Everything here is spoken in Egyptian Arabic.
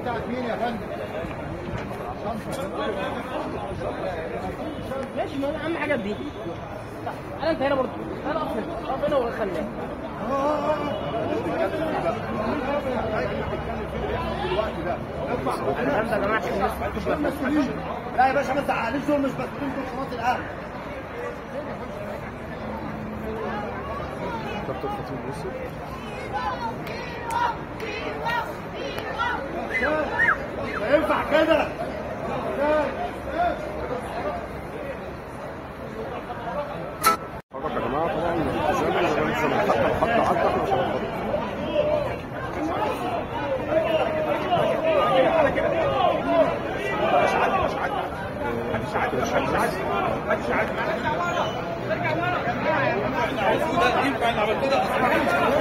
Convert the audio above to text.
بتاعت مين يا فندم؟ ماشي ما اهم حاجه دي انا انت هنا برضه انا اقف هنا اقف هنا وخليها الكلام ده يا جماعه عشان الناس تكتب نفسها. لا يا باشا ما تزعلنيش دول مش مسؤولين دول خلاص الاهل كابتن خطيب يوسف ما ينفع كده حضرتك يا جماعه طبعا الالتزام اللي لازم حتى الخط عدى عشان الخط المفروض ينفع نعمل كده